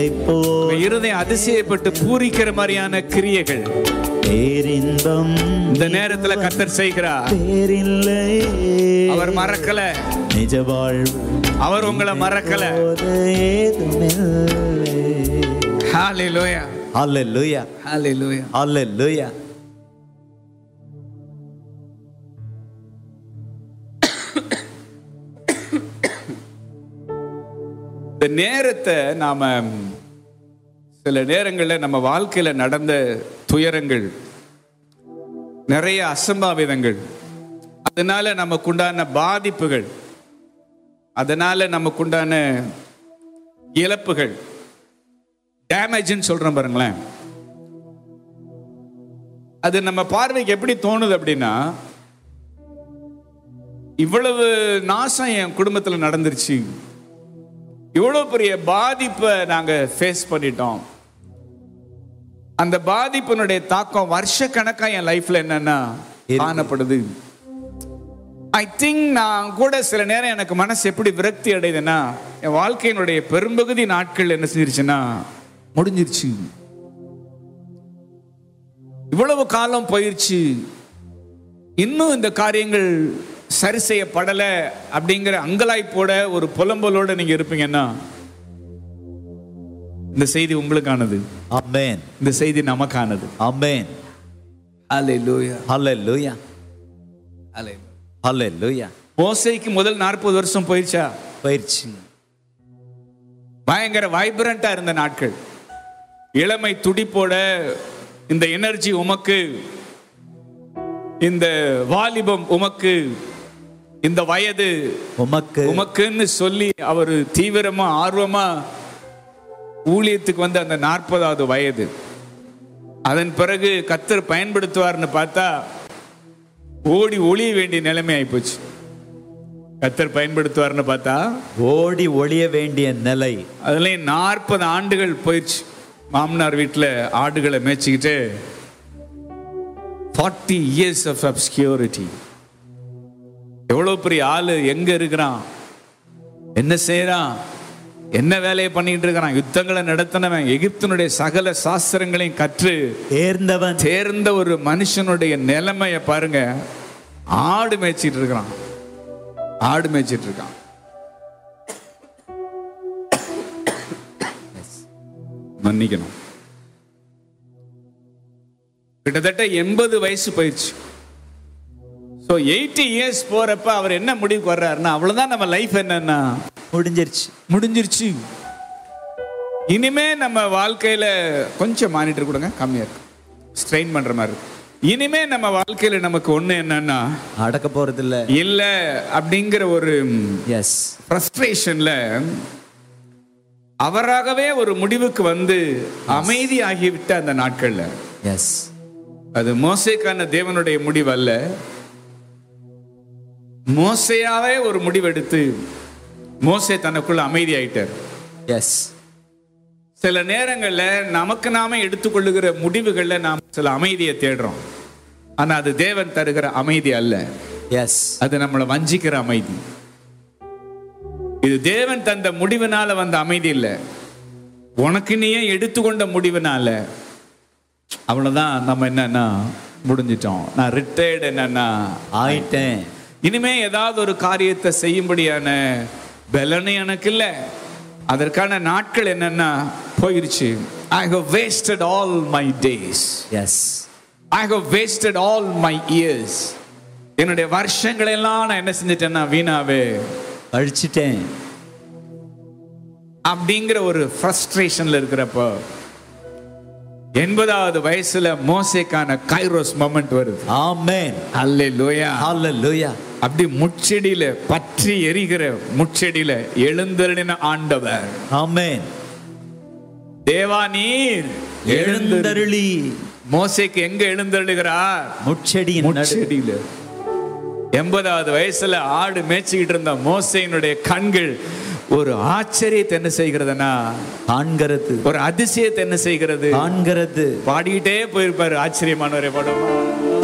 இப்போ உங்க இருதயம் அதிசயப்பட்டு பூரிக்கிற மாதிரியான கிரியைகள் பேரின்பம் இந்த நேரத்துல கத்தர் செய்கிறார் பேரில்லை அவர் மறக்கல நிஜ வாழ்வு அவர் உங்களை மறக்கல போது ஏதுமில்லை ஹalleluya ஹalleluya ஹalleluya ஹalleluya இந்த நேரத்தை நாம சில நேரங்களில் நம்ம வாழ்க்கையில நடந்த துயரங்கள் நிறைய அசம்பாவிதங்கள் அதனால நமக்குண்டான பாதிப்புகள் அதனால நமக்குண்டான இழப்புகள் டேமேஜ்னு சொல்றோம் பாருங்களேன் அது நம்ம பார்வைக்கு எப்படி தோணுது அப்படின்னா இவ்வளவு நாசம் என் குடும்பத்துல நடந்துருச்சு இவ்வளவு பெரிய பாதிப்பை நாங்க ஃபேஸ் பண்ணிட்டோம் அந்த பாதிப்பினுடைய தாக்கம் வருஷ கணக்கா என் லைஃப்ல என்னன்னா காணப்படுது ஐ திங்க் நான் கூட சில நேரம் எனக்கு மனசு எப்படி விரக்தி அடையுதுன்னா என் வாழ்க்கையினுடைய பெரும்பகுதி நாட்கள் என்ன செஞ்சிருச்சுன்னா முடிஞ்சிருச்சு இவ்வளவு காலம் போயிருச்சு இன்னும் இந்த காரியங்கள் சரி செய்யப்படல அப்படிங்கிற அங்கலாய்ப்போட ஒரு புலம்பலோட நீங்க இருப்பீங்கன்னா இந்த செய்தி உங்களுக்கானது ஆமென் இந்த செய்தி நமக்கானது ஆமென் ஹalleluya ஹalleluya ஹalleluya ஹalleluya மோசைக்கு முதல் நாற்பது வருஷம் போயிடுச்சா பயிற்சி பயங்கர வைப்ரண்டா இருந்த நாட்கள் இளமை துடிப்போட இந்த எனர்ஜி உமக்கு இந்த வாலிபம் உமக்கு இந்த வயது உமக்கு உமக்குன்னு சொல்லி அவர் தீவிரமா ஆர்வமா ஊழியத்துக்கு வந்த அந்த நாற்பதாவது வயது அதன் பிறகு கத்தர் பயன்படுத்துவார்னு பார்த்தா ஓடி ஒளிய வேண்டிய நிலைமை ஆயிப்போச்சு கத்தர் பயன்படுத்துவார்னு பார்த்தா ஓடி ஒளிய வேண்டிய நிலை அதுலயும் நாற்பது ஆண்டுகள் போயிடுச்சு மாமனார் வீட்டில் ஆடுகளை மேய்ச்சிக்கிட்டு ஃபார்ட்டி இயர்ஸ் ஆஃப் அப்ஸ்கியூரிட்டி எவ்வளோ பெரிய ஆளு எங்க இருக்கிறான் என்ன செய்யறான் என்ன வேலையை பண்ணிட்டு இருக்கிறான் யுத்தங்களை நடத்தினவன் எகிப்தினுடைய சகல சாஸ்திரங்களையும் கற்று தேர்ந்தவன் தேர்ந்த ஒரு மனுஷனுடைய நிலைமைய பாருங்க ஆடு மேய்ச்சிட்டு இருக்கிறான் ஆடு மேய்ச்சிட்டு இருக்கான் மன்னிக்கணும் கிட்டத்தட்ட எண்பது வயசு போயிடுச்சு ஸோ எயிட்டி இயர்ஸ் போறப்ப அவர் என்ன முடிவுக்கு வர்றாருன்னா அவ்வளவுதான் நம்ம லைஃப் என்னன்னா முடிஞ்சிருச்சு முடிஞ்சிருச்சு இனிமே நம்ம வாழ்க்கையில கொஞ்சம் மானிட்டர் கொடுங்க கம்மியா இருக்கு ஸ்ட்ரெயின் பண்ற மாதிரி இருக்கு. இனிமே நம்ம வாழ்க்கையில நமக்கு ஒண்ணு என்னன்னா அடக்க போறது இல்ல இல்ல அப்படிங்கிற ஒரு எஸ் ஃப்ரஸ்ட்ரேஷன்ல அவராகவே ஒரு முடிவுக்கு வந்து அமைதியாகிவிட்ட அந்த நாட்கள்ல எஸ் அது மோசைக்கான தேவனுடைய முடிவு அல்ல மோசையாவே ஒரு முடிவெடுத்து மோசே தனக்குள்ள அமைதியாயிட்டார் எஸ் சில நேரங்கள்ல நமக்கு நாம எடுத்துக்கொள்ளுகிற முடிவுகள்ல நாம் சில அமைதியை தேடுறோம் ஆனா அது தேவன் தருகிற அமைதி அல்ல எஸ் அது நம்மளை வஞ்சிக்கிற அமைதி இது தேவன் தந்த முடிவினால வந்த அமைதி இல்ல உனக்கு நீயே எடுத்துக்கொண்ட முடிவினால அவ்வளவுதான் நம்ம என்னன்னா முடிஞ்சிட்டோம் நான் ரிட்டையர்டு என்னன்னா ஆயிட்டேன் இனிமே ஏதாவது ஒரு காரியத்தை செய்யும்படியான பலனை எனக்கு இல்ல அதற்கான நாட்கள் என்னன்னா போயிருச்சு I have wasted all my days yes I have wasted all my years என்னுடைய வருஷங்களை எல்லாம் நான் என்ன செஞ்சிட்டேன்னா வீணாவே அழிச்சிட்டேன் அப்படிங்கிற ஒரு ஃப்ரஸ்ட்ரேஷன்ல இருக்கிறப்போ எண்பதாவது வயசுல மோசேக்கான கைரோஸ் மொமெண்ட் வருது ஆமென் அல்லே லோயா ஹalleluya அப்படி முச்செடியில பற்றி எரிகிற முச்செடியில எழுந்தருளின ஆண்டவர் ஆமென் தேவா நீர் எழுந்தருளி எழுந்தருளி மோசேக்கு எங்க எழுந்தருளுகிறார் முச்செடியின் நடு முச்செடியில எண்பதாவது வயசுல ஆடு மேய்ச்சிக்கிட்டு இருந்த மோசையினுடைய கண்கள் ஒரு ஆச்சரியத்தை என்ன செய்கிறதுனா காண்கிறது ஒரு அதிசயத்தை என்ன செய்கிறது காண்கிறது பாடிக்கிட்டே போயிருப்பாரு ஆச்சரியமானவரே பாடுமா